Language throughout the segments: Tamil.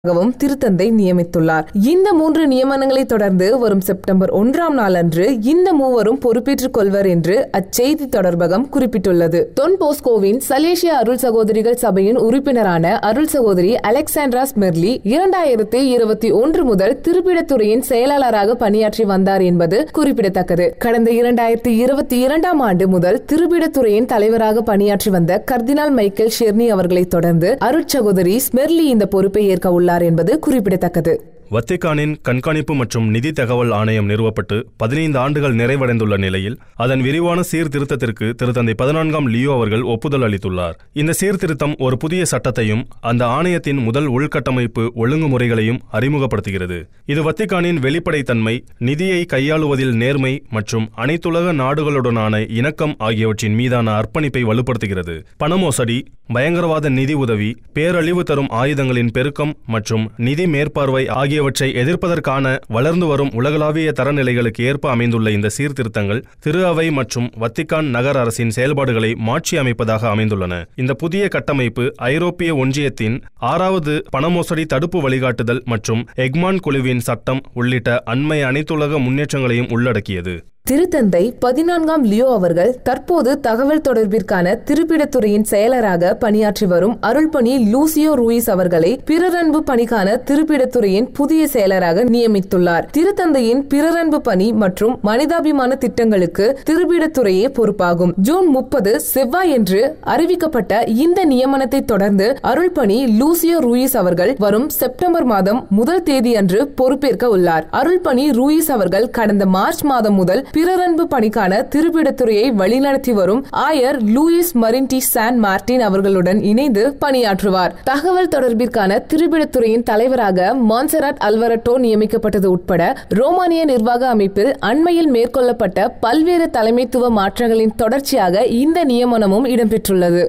கவும் திருத்தந்தை நியமித்துள்ளார் இந்த மூன்று நியமனங்களை தொடர்ந்து வரும் செப்டம்பர் ஒன்றாம் நாள் அன்று இந்த மூவரும் பொறுப்பேற்றுக் கொள்வர் என்று அச்செய்தி தொடர்பகம் குறிப்பிட்டுள்ளது தொன் போஸ்கோவின் சலேசிய அருள் சகோதரிகள் சபையின் உறுப்பினரான அருள் சகோதரி அலெக்சாண்ட்ரா ஸ்மெர்லி இரண்டாயிரத்தி இருபத்தி ஒன்று முதல் திருப்பிடத்துறையின் செயலாளராக பணியாற்றி வந்தார் என்பது குறிப்பிடத்தக்கது கடந்த இரண்டாயிரத்தி இருபத்தி இரண்டாம் ஆண்டு முதல் திருப்பிடத்துறையின் தலைவராக பணியாற்றி வந்த கர்தினால் மைக்கேல் ஷெர்னி அவர்களை தொடர்ந்து அருட்சகோதரி ஸ்மெர்லி இந்த பொறுப்பை ஏற்க உள்ளார் என்பது குறிப்பிடத்தக்கது வத்திக்கானின் கண்காணிப்பு மற்றும் நிதி தகவல் ஆணையம் நிறுவப்பட்டு பதினைந்து ஆண்டுகள் நிறைவடைந்துள்ள நிலையில் அதன் விரிவான சீர்திருத்தத்திற்கு திருத்தந்தை பதினான்காம் லியோ அவர்கள் ஒப்புதல் அளித்துள்ளார் இந்த சீர்திருத்தம் ஒரு புதிய சட்டத்தையும் அந்த ஆணையத்தின் முதல் உள்கட்டமைப்பு ஒழுங்குமுறைகளையும் அறிமுகப்படுத்துகிறது இது வத்திக்கானின் வெளிப்படைத்தன்மை நிதியை கையாளுவதில் நேர்மை மற்றும் அனைத்துலக நாடுகளுடனான இணக்கம் ஆகியவற்றின் மீதான அர்ப்பணிப்பை வலுப்படுத்துகிறது பணமோசடி பயங்கரவாத நிதி உதவி பேரழிவு தரும் ஆயுதங்களின் பெருக்கம் மற்றும் நிதி மேற்பார்வை ஆகியவற்றை எதிர்ப்பதற்கான வளர்ந்து வரும் உலகளாவிய தரநிலைகளுக்கு ஏற்ப அமைந்துள்ள இந்த சீர்திருத்தங்கள் திரு அவை மற்றும் வத்திக்கான் நகர் அரசின் செயல்பாடுகளை மாற்றி அமைப்பதாக அமைந்துள்ளன இந்த புதிய கட்டமைப்பு ஐரோப்பிய ஒன்றியத்தின் ஆறாவது பணமோசடி தடுப்பு வழிகாட்டுதல் மற்றும் எக்மான் குழுவின் சட்டம் உள்ளிட்ட அண்மை அனைத்துலக முன்னேற்றங்களையும் உள்ளடக்கியது திருத்தந்தை பதினான்காம் லியோ அவர்கள் தற்போது தகவல் தொடர்பிற்கான திருப்பிடத்துறையின் செயலராக பணியாற்றி வரும் அருள்பணி லூசியோ ரூயிஸ் அவர்களை பிறரன்பு பணிக்கான திருப்பிடத்துறையின் புதிய செயலராக நியமித்துள்ளார் திருத்தந்தையின் பிறரன்பு பணி மற்றும் மனிதாபிமான திட்டங்களுக்கு திருப்பிடத்துறையே பொறுப்பாகும் ஜூன் முப்பது செவ்வாயன்று அறிவிக்கப்பட்ட இந்த நியமனத்தை தொடர்ந்து அருள்பணி லூசியோ ரூயிஸ் அவர்கள் வரும் செப்டம்பர் மாதம் முதல் தேதி அன்று பொறுப்பேற்க உள்ளார் அருள்பணி ரூயிஸ் அவர்கள் கடந்த மார்ச் மாதம் முதல் பிறரன்பு பணிக்கான திருப்பிடத்துறையை வழிநடத்தி வரும் ஆயர் லூயிஸ் மரின்டி சான் மார்டின் அவர்களுடன் இணைந்து பணியாற்றுவார் தகவல் தொடர்பிற்கான திருப்பிடத்துறையின் தலைவராக மான்சராட் அல்வரட்டோ நியமிக்கப்பட்டது உட்பட ரோமானிய நிர்வாக அமைப்பில் அண்மையில் மேற்கொள்ளப்பட்ட பல்வேறு தலைமைத்துவ மாற்றங்களின் தொடர்ச்சியாக இந்த நியமனமும் இடம்பெற்றுள்ளது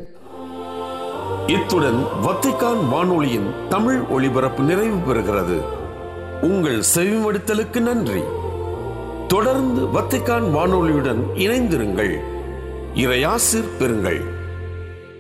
இத்துடன் வத்திக்கான் வானொலியின் தமிழ் ஒளிபரப்பு நிறைவு பெறுகிறது உங்கள் செவிமடுத்தலுக்கு நன்றி தொடர்ந்து வத்திக்கான் வானொலியுடன் இணைந்திருங்கள் இறையாசிர் பெறுங்கள்